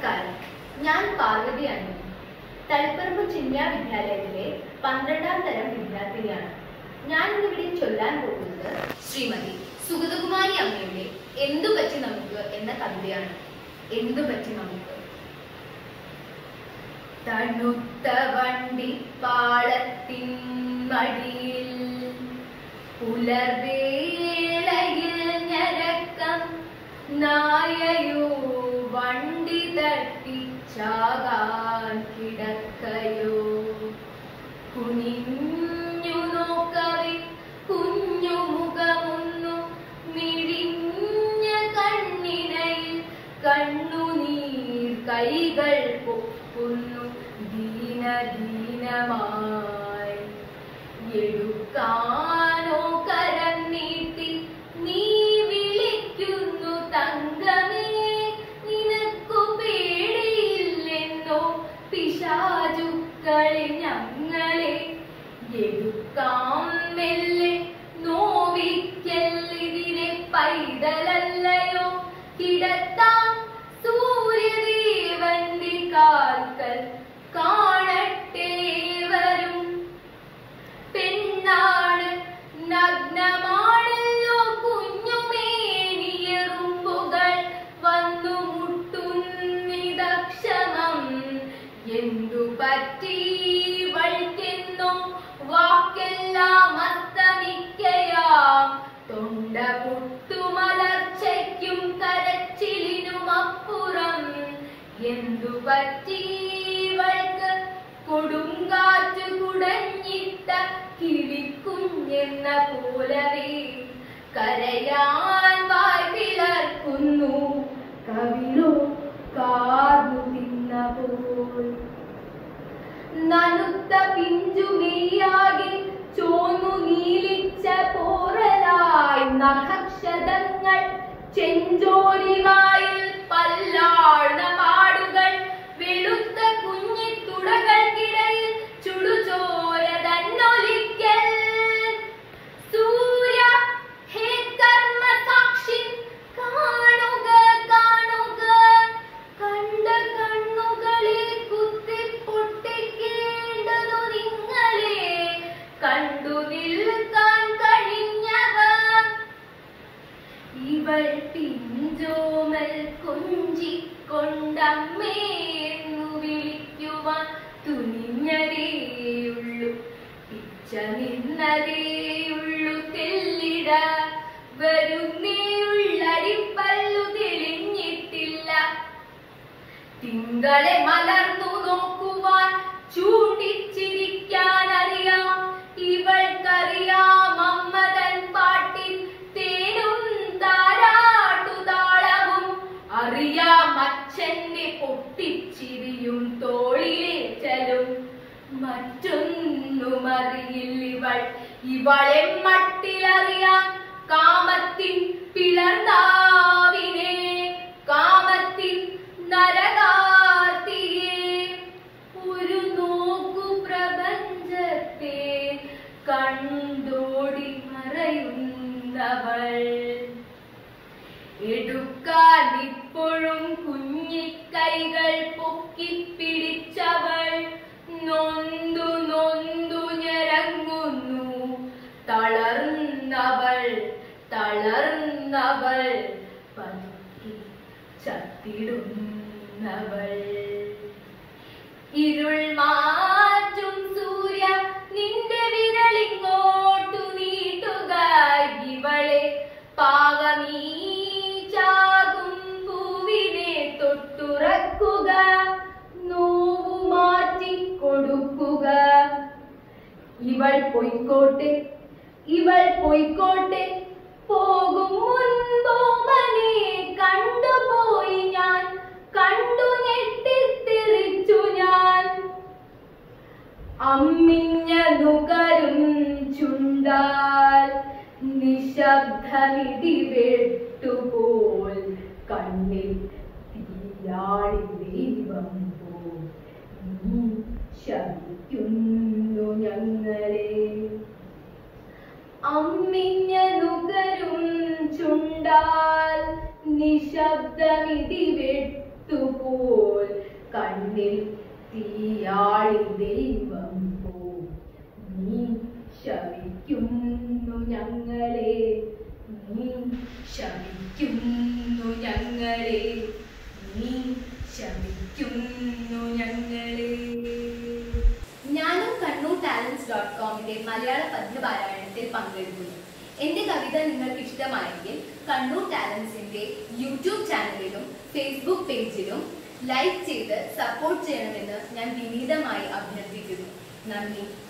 നമസ്കാരം ഞാൻ പാർവതിയാണ് തളിപ്പറമ്പ് ചിന്യ വിദ്യാലയത്തിലെ പന്ത്രണ്ടാം തരം വിദ്യാർത്ഥിനിയാണ് ഞാൻ ഇന്നിവിടെ ചൊല്ലാൻ പോകുന്നത് ശ്രീമതി സുഗതകുമാരി അമ്മയുടെ എന്തു പറ്റി നമുക്ക് എന്ന കവിതയാണ് എന്തു പറ്റി നമുക്ക് തണുത്ത വണ്ടി പാളത്തിൻ മടിയിൽ പുലർവേളയിൽ ഞരക്കം നായയോ വണ്ടി തട്ടിച്ചാകാൻ കിടക്കയോ കുനിഞ്ഞു നോക്കവേ കുഞ്ഞു മുഖമൊന്നു മിഴിഞ്ഞ കണ്ണിനയിൽ കണ്ണുനീർ കൈകൾ പൊക്കുന്നു ദീനദീനമായി എടുക്കാനോ കരം നീട്ടി നീ വിളിക്കുന്നു തങ്കമേ നിനക്കു പേടിയില്ലെന്നോ പിശാചുക്കളെ ഞങ്ങളെ എടുക്കാം മെല്ലെ നോവിക്കല്ലിതിരെ പൈതലല്ലയോ കിടത്താം സൂര്യദേവന്റെ കാൽക്കൽ കാണട്ടെ വരും പെണ്ണാണ് നഗ്നമാണല്ലോ കുഞ്ഞുമേനിയെറുമ്പുകൾ വന്നു മുട്ടുന്നിതക്ഷമം എന്തു പറ്റി വഴിക്കെന്നോ വാക്കെല്ലാം അസ്തമിക്കയാം തൊണ്ട പുട്ടുമലർച്ചയ്ക്കും കരച്ചിലിനും അപ്പുറം എന്തു പറ്റി വൾക്ക് കൊടുങ്കാറ്റ് കുടഞ്ഞിട്ട കിളിക്കുഞ്ഞെന്ന പോലവേ കരയാൻ വായ് പിളർക്കുന്നു കവിളോ കാർന്നു തിന്ന പോൽ നനുത്ത പിഞ്ചുമെയ്യാകെ ചോന്നു നീലിച്ച പോറലായി നഖക്ഷതങ്ങൾ ചെഞ്ചോരിവായിൽ പല്ലാഴ്ന്ന പാടുകൾ വെളുത്ത കുഞ്ഞിത്തുടകൾക്കിടയിൽ ചുടുചോര തന്നൊലിക്കൽ സൂര്യ ഹേ കർമ്മസാക്ഷി കാണുക കാണുക കണ്ട കണ്ണുകളെ കുത്തി പൊട്ടിക്കേണ്ടതു നിങ്ങളെ കണ്ടു നിൽക്കാൻ കഴിഞ്ഞവർ ഇവൾ പിഞ്ചോമൽ കൊഞ്ചിക്കൊണ്ടമ്മേന്നു വിളിക്കുവാൻ തുനിഞ്ഞതേയുള്ളൂ പിച്ച നിന്നതേയുള്ളൂ തെല്ലിട വരുന്നേയുള്ളരിപ്പല്ലു തെളിഞ്ഞിട്ടില്ല തിങ്കളെ മലർന്നു നോക്കുവാൻ ചൂണ്ടിച്ചിരിക്കാൻ അറിയാം ഇവൾക്കറിയാം അമ്മതൻ പാട്ടിൽ തേനും താരാട്ടുതാളവും അറിയാം അച്ഛന്റെ പൊട്ടിച്ചിരിയും തോളിലേറ്റലും മറ്റൊന്നും അറിയില്ല ഇവൾ ഇവളെ മട്ടിലറിയാം കാമത്തിൻ പിളർന്നാവിനെ കാമത്തിൻ നരകാർത്തിയെ ഒരു നോക്കു പ്രപഞ്ചത്തെ കണ്ടോടി മറയുന്നവൾ എടുക്കാൻ ഇപ്പോഴും കുഞ്ഞിക്കൈകൾ പൊക്കിപ്പിടിച്ചവൾ നൊന്തു നൊന്തു ഞരങ്ങുന്നു തളർന്നവൾ തളർന്നവൾ പതുക്കി ചത്തിടുന്നവൾ ഇരുൾ മാറ്റും സൂര്യ നിന്റെ വിരലിങ്ങോട്ടു നീട്ടുക ഇവളെ പാകമീ ചാകും പൂവിനെ തൊട്ടുറക്കുക നോവു മാറ്റി കൊടുക്കുക ഇവൾ പൊയ്ക്കോട്ടെ ഇവൾ പൊയ്ക്കോട്ടെ പോകും മുൻപോമനെ കണ്ടുപോയി ഞാൻ കണ്ടു ഞെട്ടിത്തെറിച്ചു ഞാൻ അമ്മിഞ്ഞ നുകരും ചുണ്ടാൽ നിശബ്ദമിതി വെട്ടുപോൽ കണ്ണിൽ തീയാടി ദൈവം പോൽ നീ ശപിക്കുന്നു ഞങ്ങളെ അമ്മിഞ്ഞ നുകരും ചുണ്ടാൽ നിശബ്ദമിതി വെട്ടുപോൽ കണ്ണിൽ തീയാളി ദൈവം പോ നീ ശമിക്കുന്നു ഞങ്ങളെ നീ ശമിക്കുന്നു ഞങ്ങളെ നീ ശമിക്കുന്നു ഞങ്ങളെ ഞാനും കണ്ണൂർ ടാലൻസ് ഡോട്ട് കോമിന്റെ മലയാള പദ്യപാരായണത്തിൽ പങ്കെടുക്കുന്നു എന്റെ കവിത നിങ്ങൾക്ക് ഇഷ്ടമായെങ്കിൽ കണ്ണൂർ ടാലൻസിന്റെ യൂട്യൂബ് ചാനലിലും ഫേസ്ബുക്ക് പേജിലും ലൈക്ക് ചെയ്ത് സപ്പോർട്ട് ചെയ്യണമെന്ന് ഞാൻ വിനീതമായി അഭ്യർത്ഥിക്കുന്നു നന്ദി